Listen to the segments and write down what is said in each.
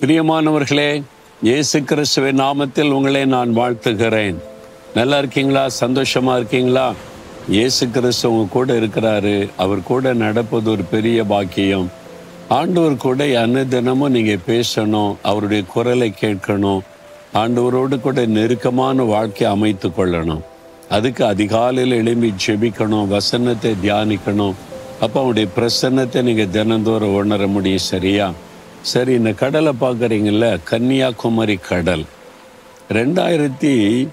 பிரியமானவர்களே இயேசு கிறிஸ்துவின் நாமத்தில் உங்களை நான் வாழ்த்துகிறேன் நல்லா இருக்கீங்களா சந்தோஷமா இருக்கீங்களா இயேசு கிறிஸ்து உங்க கூட இருக்கிறாரு அவர் கூட நடப்பது ஒரு பெரிய பாக்கியம் ஆண்டவர் கூட அனுதினமும் நீங்க பேசணும் அவருடைய குரலை கேட்கணும் ஆண்டவரோடு கூட நெருக்கமான வாழ்க்கை அமைத்து கொள்ளணும் அதுக்கு அதிகாலையில் எழும்பி ஜெபிக்கணும் வசனத்தை தியானிக்கணும் அப்போ அவருடைய பிரசன்னத்தை நீங்க தினந்தோறும் உணர முடியும் சரியா சரி இந்த கடலை பார்க்குறீங்கல்ல கன்னியாகுமரி கடல் ரெண்டாயிரத்தி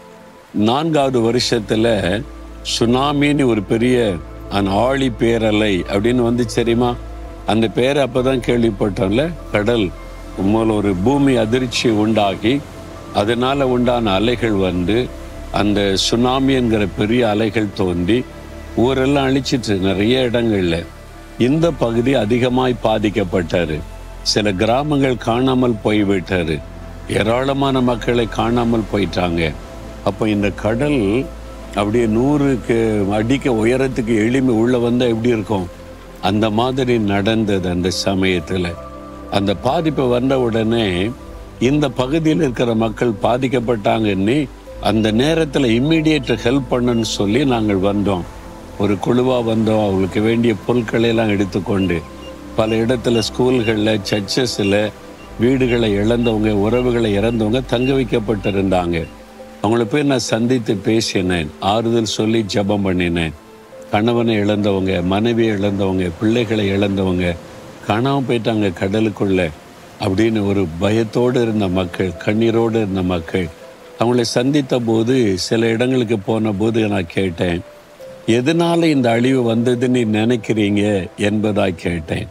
நான்காவது வருஷத்துல சுனாமின்னு ஒரு பெரிய அந்த ஆழி பேரலை அப்படின்னு வந்து தெரியுமா அந்த பேரை அப்பதான் கேள்விப்பட்டோம்ல கடல் உண்மையில் ஒரு பூமி அதிர்ச்சி உண்டாகி அதனால உண்டான அலைகள் வந்து அந்த சுனாமி என்கிற பெரிய அலைகள் தோன்றி ஊரெல்லாம் அழிச்சிட்டு நிறைய இடங்கள்ல இந்த பகுதி அதிகமாய் பாதிக்கப்பட்டாரு சில கிராமங்கள் காணாமல் போய்விட்டாரு ஏராளமான மக்களை காணாமல் போயிட்டாங்க அப்போ இந்த கடல் அப்படியே நூறுக்கு அடிக்க உயரத்துக்கு எளிமை உள்ள வந்தா எப்படி இருக்கும் அந்த மாதிரி நடந்தது அந்த சமயத்துல அந்த பாதிப்பு வந்த உடனே இந்த பகுதியில் இருக்கிற மக்கள் பாதிக்கப்பட்டாங்கன்னு அந்த நேரத்துல இம்மிடியேட் ஹெல்ப் பண்ணணும்னு சொல்லி நாங்கள் வந்தோம் ஒரு குழுவா வந்தோம் அவங்களுக்கு வேண்டிய பொருட்களை எல்லாம் எடுத்துக்கொண்டு பல இடத்துல ஸ்கூல்களில் சர்ச்சஸில் வீடுகளை இழந்தவங்க உறவுகளை இறந்தவங்க தங்க வைக்கப்பட்டிருந்தாங்க அவங்கள போய் நான் சந்தித்து பேசினேன் ஆறுதல் சொல்லி ஜெபம் பண்ணினேன் கணவனை இழந்தவங்க மனைவியை இழந்தவங்க பிள்ளைகளை இழந்தவங்க காணாமல் போயிட்டாங்க கடலுக்குள்ள அப்படின்னு ஒரு பயத்தோடு இருந்த மக்கள் கண்ணீரோடு இருந்த மக்கள் அவங்களை சந்தித்த போது சில இடங்களுக்கு போன போது நான் கேட்டேன் எதனால இந்த அழிவு வந்ததுன்னு நினைக்கிறீங்க என்பதாய் கேட்டேன்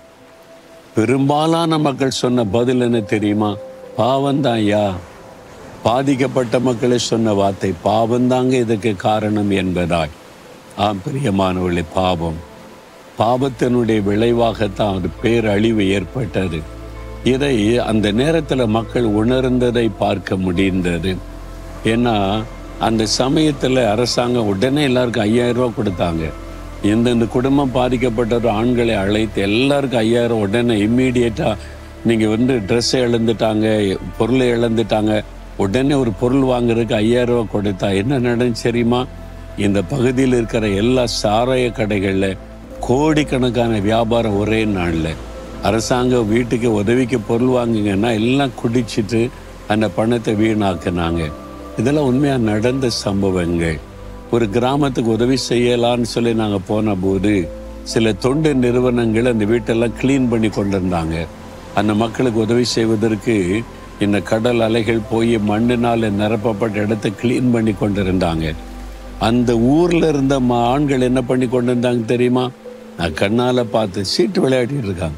பெரும்பாலான மக்கள் சொன்ன பதில் என்ன தெரியுமா பாவம்தான் ஐயா பாதிக்கப்பட்ட மக்களை சொன்ன வார்த்தை பாவம்தாங்க இதுக்கு காரணம் என்பதாய் ஆம் பிரியமானவர்களே பாவம் பாவத்தினுடைய விளைவாகத்தான் ஒரு பேரழிவு ஏற்பட்டது இதை அந்த நேரத்தில் மக்கள் உணர்ந்ததை பார்க்க முடிந்தது ஏன்னா அந்த சமயத்தில் அரசாங்கம் உடனே எல்லாருக்கும் ஐயாயிரம் ரூபா கொடுத்தாங்க எந்தெந்த குடும்பம் பாதிக்கப்பட்ட ஆண்களை அழைத்து எல்லாருக்கும் ஐயாயிரம் உடனே இம்மீடியட்டாக நீங்கள் வந்து ட்ரெஸ்ஸை இழந்துட்டாங்க பொருளை இழந்துட்டாங்க உடனே ஒரு பொருள் வாங்குறதுக்கு ஐயாயிரம் ரூபா கொடுத்தா என்ன நடந்துச்சு தெரியுமா இந்த பகுதியில் இருக்கிற எல்லா சாராய கடைகளில் கோடிக்கணக்கான வியாபாரம் ஒரே நாளில் அரசாங்கம் வீட்டுக்கு உதவிக்கு பொருள் வாங்குங்கன்னா எல்லாம் குடிச்சிட்டு அந்த பணத்தை வீணாக்குனாங்க இதெல்லாம் உண்மையாக நடந்த சம்பவங்கள் ஒரு கிராமத்துக்கு உதவி செய்யலான்னு சொல்லி நாங்கள் போன போது சில தொண்டு நிறுவனங்கள் அந்த வீட்டெல்லாம் க்ளீன் பண்ணி கொண்டிருந்தாங்க அந்த மக்களுக்கு உதவி செய்வதற்கு இந்த கடல் அலைகள் போய் மண்ணினால் நிரப்பப்பட்ட இடத்தை க்ளீன் பண்ணி கொண்டிருந்தாங்க அந்த ஊர்ல இருந்த ம- ஆண்கள் என்ன பண்ணி கொண்டிருந்தாங்க தெரியுமா நான் கண்ணால பார்த்து சீட்டு விளையாடிட்டு இருக்காங்க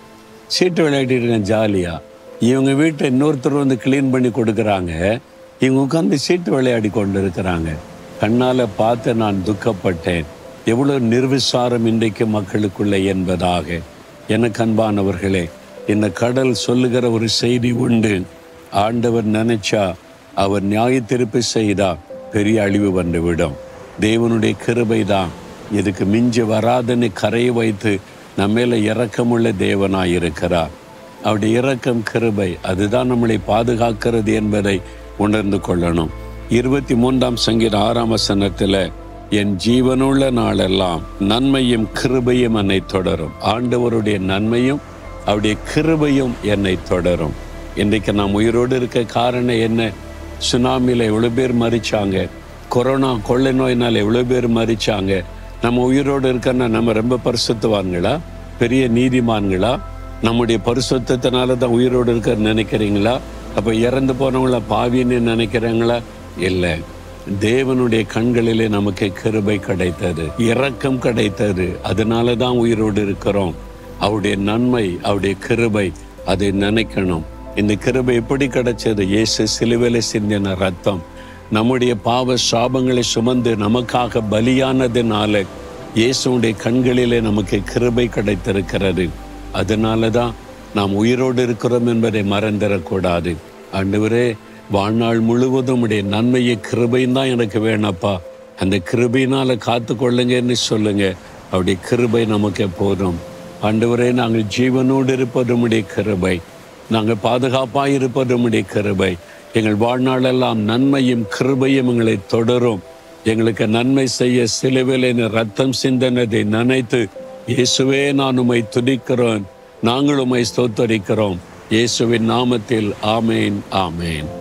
சீட்டு விளையாடிட்டு இருக்கேன் ஜாலியா இவங்க வீட்டை இன்னொருத்தர் வந்து க்ளீன் பண்ணி கொடுக்குறாங்க இவங்க உட்காந்து சீட்டு விளையாடி கொண்டு இருக்கிறாங்க கண்ணால பார்த்து நான் துக்கப்பட்டேன் எவ்வளவு நிர்விசாரம் இன்றைக்கு மக்களுக்குள்ள என்பதாக எனக்கு அன்பானவர்களே இந்த கடல் சொல்லுகிற ஒரு செய்தி உண்டு ஆண்டவர் நினைச்சா அவர் நியாய திருப்பி செய்தா பெரிய அழிவு வந்துவிடும் தேவனுடைய கிருபை தான் இதுக்கு மிஞ்சி வராதுன்னு கரையை வைத்து நம்மேல இரக்கமுள்ள தேவனாய் இருக்கிறார் அவருடைய இரக்கம் கிருபை அதுதான் நம்மளை பாதுகாக்கிறது என்பதை உணர்ந்து கொள்ளணும் இருபத்தி மூன்றாம் சங்கீத ஆறாம் வசனத்துல என் ஜீவனுள்ள நாளெல்லாம் நன்மையும் கிருபையும் என்னை தொடரும் ஆண்டவருடைய நன்மையும் அவருடைய கிருபையும் என்னை தொடரும் இன்றைக்கு நாம் உயிரோடு இருக்க காரணம் என்ன சுனாமியில் எவ்வளோ பேர் மறிச்சாங்க கொரோனா கொள்ளை நோயினால் எவ்வளோ பேர் மறிச்சாங்க நம்ம உயிரோடு இருக்கன்னா நம்ம ரொம்ப பரிசுத்தவான்களா பெரிய நீதிமான்களா நம்முடைய பரிசுத்தத்தினால தான் உயிரோடு இருக்க நினைக்கிறீங்களா அப்போ இறந்து போனவங்கள பாவின்னு நினைக்கிறீங்களா இல்லை தேவனுடைய கண்களிலே நமக்கு கிருபை கிடைத்தது இரக்கம் கிடைத்தது அதனால தான் உயிரோடு இருக்கிறோம் அவருடைய நன்மை அவருடைய கிருபை அதை நினைக்கணும் இந்த கிருபை எப்படி கிடைச்சது இயேசு சிலுவையில சிந்தின ரத்தம் நம்முடைய பாவ சாபங்களை சுமந்து நமக்காக பலியானதுனால இயேசுடைய கண்களிலே நமக்கு கிருபை கிடைத்திருக்கிறது அதனால தான் நாம் உயிரோடு இருக்கிறோம் என்பதை மறந்துடக்கூடாது ஆண்டவரே வாழ்நாள் முழுவதும் உடைய நன்மையை கிருபையும் தான் எனக்கு வேணப்பா அந்த கிருபையினால காத்து கொள்ளுங்கன்னு சொல்லுங்க அவருடைய கிருபை நமக்கு போதும் ஆண்டவரே நாங்கள் ஜீவனோடு இருப்பது உம்முடைய கிருபை நாங்கள் பாதுகாப்பாக இருப்பது உம்முடைய கிருபை எங்கள் வாழ்நாளெல்லாம் நன்மையும் கிருபையும் எங்களை தொடரும் எங்களுக்கு நன்மை செய்ய சிலுவிலின் ரத்தம் சிந்தனதை நினைத்து இயேசுவே நான் உம்மை துதிக்கிறோம் நாங்கள் உம்மை ஸ்தோத்தரிக்கிறோம் இயேசுவின் நாமத்தில் ஆமேன் ஆமேன்